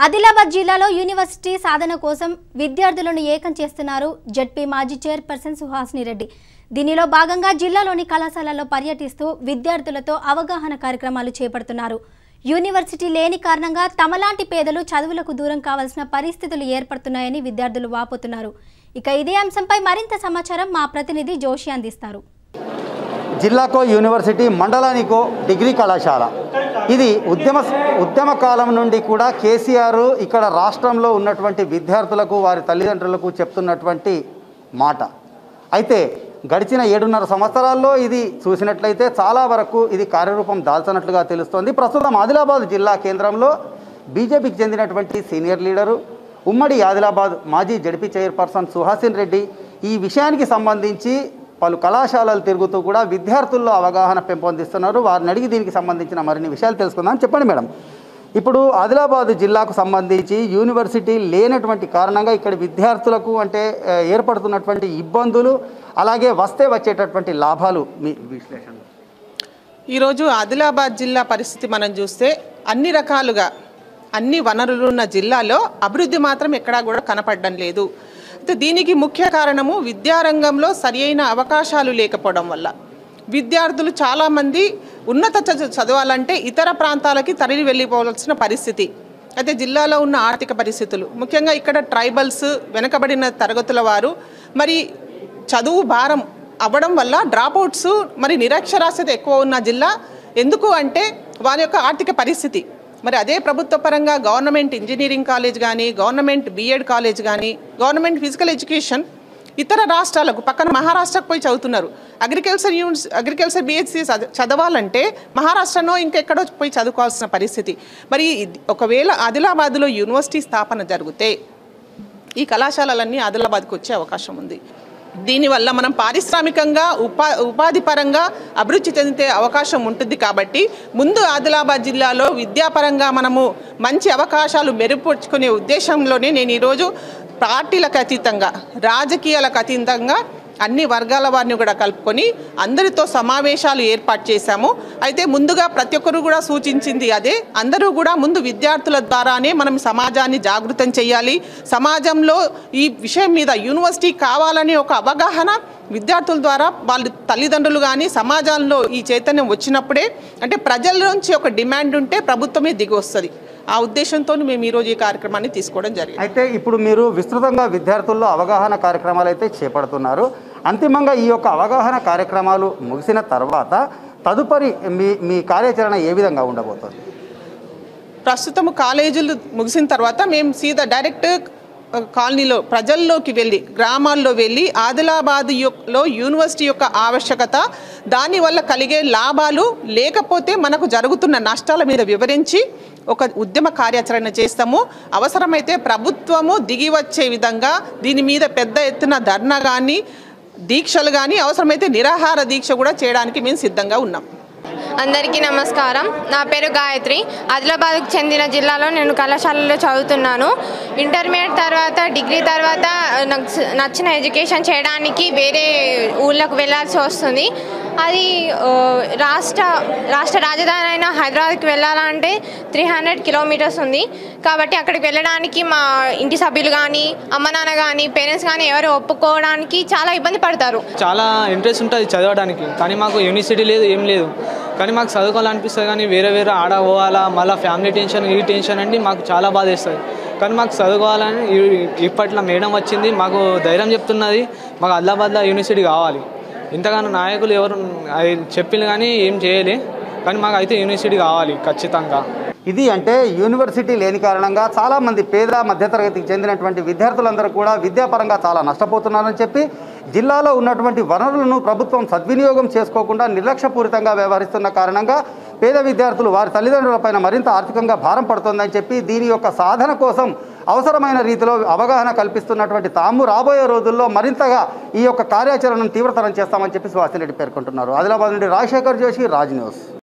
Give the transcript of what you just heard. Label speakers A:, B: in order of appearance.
A: ఆదిలాబాద్ జిల్లాలో యూనివర్సిటీ సాధన కోసం విద్యార్థులను ఏకం చేస్తున్నారు జడ్పీ మాజీ చైర్పర్సన్ సుహాసిని రెడ్డి దీనిలో భాగంగా జిల్లాలోని కళాశాలల్లో పర్యటిస్తూ విద్యార్థులతో అవగాహన కార్యక్రమాలు చేపడుతున్నారు యూనివర్సిటీ లేని కారణంగా తమలాంటి పేదలు చదువులకు దూరం కావాల్సిన పరిస్థితులు ఏర్పడుతున్నాయని విద్యార్థులు వాపోతున్నారు ఇక ఇదే అంశంపై మరింత సమాచారం మా ప్రతినిధి జోషి అందిస్తారు
B: జిల్లాకో యూనివర్సిటీ మండలానికో డిగ్రీ కళాశాల ఇది ఉద్యమ ఉద్యమ కాలం నుండి కూడా కేసీఆర్ ఇక్కడ రాష్ట్రంలో ఉన్నటువంటి విద్యార్థులకు వారి తల్లిదండ్రులకు చెప్తున్నటువంటి మాట అయితే గడిచిన ఏడున్నర సంవత్సరాల్లో ఇది చూసినట్లయితే చాలా వరకు ఇది కార్యరూపం దాల్చినట్లుగా తెలుస్తోంది ప్రస్తుతం ఆదిలాబాద్ జిల్లా కేంద్రంలో బీజేపీకి చెందినటువంటి సీనియర్ లీడరు ఉమ్మడి ఆదిలాబాద్ మాజీ జడ్పీ చైర్పర్సన్ సుహాసిన్ రెడ్డి ఈ విషయానికి సంబంధించి పలు కళాశాలలు తిరుగుతూ కూడా విద్యార్థుల్లో అవగాహన పెంపొందిస్తున్నారు వారిని అడిగి దీనికి సంబంధించిన మరిన్ని విషయాలు తెలుసుకుందాం చెప్పండి మేడం ఇప్పుడు ఆదిలాబాద్ జిల్లాకు సంబంధించి యూనివర్సిటీ లేనటువంటి కారణంగా ఇక్కడ విద్యార్థులకు అంటే ఆ, ఏర్పడుతున్నటువంటి ఇబ్బందులు అలాగే వస్తే వచ్చేటటువంటి లాభాలు మీ విశ్లేషణ
C: ఈరోజు ఆదిలాబాద్ జిల్లా పరిస్థితి మనం చూస్తే అన్ని రకాలుగా అన్ని వనరులు ఉన్న జిల్లాలో అభివృద్ధి మాత్రం ఎక్కడా కూడా కనపడడం లేదు అయితే దీనికి ముఖ్య కారణము విద్యారంగంలో సరియైన అవకాశాలు లేకపోవడం వల్ల విద్యార్థులు చాలామంది ఉన్నత చదువు చదవాలంటే ఇతర ప్రాంతాలకి తరలి వెళ్ళిపోవాల్సిన పరిస్థితి అయితే జిల్లాలో ఉన్న ఆర్థిక పరిస్థితులు ముఖ్యంగా ఇక్కడ ట్రైబల్స్ వెనకబడిన తరగతుల వారు మరి చదువు భారం అవ్వడం వల్ల డ్రాప్అవుట్స్ మరి నిరక్షరాస్యత ఎక్కువ ఉన్న జిల్లా ఎందుకు అంటే వారి యొక్క ఆర్థిక పరిస్థితి మరి అదే ప్రభుత్వ పరంగా గవర్నమెంట్ ఇంజనీరింగ్ కాలేజ్ కానీ గవర్నమెంట్ బీఎడ్ కాలేజ్ కానీ గవర్నమెంట్ ఫిజికల్ ఎడ్యుకేషన్ ఇతర రాష్ట్రాలకు పక్కన మహారాష్ట్రకు పోయి చదువుతున్నారు అగ్రికల్చర్ యూనిట్స్ అగ్రికల్చర్ బిహెచ్సి చదవాలంటే మహారాష్ట్రనో ఇంకెక్కడో పోయి చదువుకోవాల్సిన పరిస్థితి మరి ఇది- ఒకవేళ ఆదిలాబాద్లో యూనివర్సిటీ స్థాపన జరిగితే ఈ కళాశాలలన్నీ ఆదిలాబాద్కు వచ్చే అవకాశం ఉంది దీనివల్ల మనం పారిశ్రామికంగా ఉపా ఉపాధి పరంగా అభివృద్ధి చెందితే అవకాశం ఉంటుంది కాబట్టి ముందు ఆదిలాబాద్ జిల్లాలో విద్యాపరంగా మనము మంచి అవకాశాలు మెరుగుపరుచుకునే ఉద్దేశంలోనే నేను ఈరోజు పార్టీలకు అతీతంగా రాజకీయాలకు అతీతంగా అన్ని వర్గాల వారిని కూడా కలుపుకొని అందరితో సమావేశాలు ఏర్పాటు చేశాము అయితే ముందుగా ప్రతి ఒక్కరు కూడా సూచించింది అదే అందరూ కూడా ముందు విద్యార్థుల ద్వారానే మనం సమాజాన్ని జాగృతం చేయాలి సమాజంలో ఈ విషయం మీద యూనివర్సిటీ కావాలనే ఒక అవగాహన విద్యార్థుల ద్వారా వాళ్ళ తల్లిదండ్రులు కానీ సమాజంలో ఈ చైతన్యం వచ్చినప్పుడే అంటే ప్రజల నుంచి ఒక డిమాండ్ ఉంటే ప్రభుత్వమే దిగి వస్తుంది ఆ ఉద్దేశంతో మేము ఈరోజు ఈ కార్యక్రమాన్ని తీసుకోవడం జరిగింది
B: అయితే ఇప్పుడు మీరు విస్తృతంగా విద్యార్థుల్లో అవగాహన కార్యక్రమాలు అయితే చేపడుతున్నారు అంతిమంగా ఈ యొక్క అవగాహన కార్యక్రమాలు ముగిసిన తర్వాత తదుపరి మీ మీ కార్యాచరణ ఏ విధంగా ఉండబోతోంది
C: ప్రస్తుతం కాలేజీలు ముగిసిన తర్వాత మేము సీదా డైరెక్ట్ ఆ, కాలనీలో ప్రజల్లోకి వెళ్ళి గ్రామాల్లో వెళ్ళి ఆదిలాబాద్ యొక్- లో యూనివర్సిటీ యొక్క ఆవశ్యకత దానివల్ల కలిగే లాభాలు లేకపోతే మనకు జరుగుతున్న నష్టాల మీద వివరించి ఒక ఉద్యమ కార్యాచరణ చేస్తాము అవసరమైతే ప్రభుత్వము దిగి వచ్చే విధంగా దీని మీద పెద్ద ఎత్తున ధర్నా కానీ దీక్షలు కానీ అవసరమైతే నిరాహార దీక్ష కూడా చేయడానికి మేము సిద్ధంగా ఉన్నాం
D: అందరికీ నమస్కారం నా పేరు గాయత్రి ఆదిలాబాద్కు చెందిన జిల్లాలో నేను కళాశాలలో చదువుతున్నాను ఇంటర్మీడియట్ తర్వాత డిగ్రీ తర్వాత నాకు స- నచ్చిన ఎడ్యుకేషన్ చేయడానికి వేరే ఊళ్ళకు వెళ్ళాల్సి వస్తుంది అది ఆ, రాష్ట్ర రాష్ట్ర రాజధాని అయిన హైదరాబాద్కి వెళ్ళాలంటే త్రీ హండ్రెడ్ కిలోమీటర్స్ ఉంది కాబట్టి అక్కడికి వెళ్ళడానికి మా ఇంటి సభ్యులు కానీ అమ్మ నాన్న కానీ పేరెంట్స్ కానీ ఎవరు ఒప్పుకోవడానికి చాలా ఇబ్బంది పడతారు
E: చాలా ఇంట్రెస్ట్ ఉంటుంది చదవడానికి కానీ మాకు యూనివర్సిటీ లేదు ఏం లేదు కానీ మాకు చదువుకోవాలనిపిస్తుంది కానీ వేరే వేరే ఆడ పోవాలా మళ్ళీ ఫ్యామిలీ టెన్షన్ ఈ టెన్షన్ అంటే మాకు చాలా బాధ వేస్తుంది కానీ మాకు చదువుకోవాలని ఈ- ఇప్పట్లో మేడం వచ్చింది మాకు ధైర్యం చెప్తున్నది మాకు ఆదిలాబాద్లో యూనివర్సిటీ కావాలి ఇంతగానో నాయకులు ఎవరు అది చెప్పింది కానీ ఏం చేయలే కానీ మాకు అయితే యూనివర్సిటీ కావాలి ఖచ్చితంగా
B: ఇది అంటే యూనివర్సిటీ లేని కారణంగా చాలామంది పేద మధ్యతరగతికి చెందినటువంటి విద్యార్థులందరూ కూడా విద్యాపరంగా చాలా నష్టపోతున్నారని చెప్పి జిల్లాలో ఉన్నటువంటి వనరులను ప్రభుత్వం సద్వినియోగం చేసుకోకుండా నిర్లక్ష్యపూరితంగా వ్యవహరిస్తున్న కారణంగా పేద విద్యార్థులు వారి తల్లిదండ్రులపైన మరింత ఆర్థికంగా భారం పడుతోందని చెప్పి దీని యొక్క సాధన కోసం అవసరమైన రీతిలో అవగాహన కల్పిస్తున్నటువంటి తాము రాబోయే రోజుల్లో మరింతగా ఈ యొక్క కార్యాచరణను తీవ్రతరం చేస్తామని చెప్పి సుహాసిరెడ్డి పేర్కొంటున్నారు ఆదిలాబాద్ నుండి రాజశేఖర్ జోషి రాజ్ న్యూస్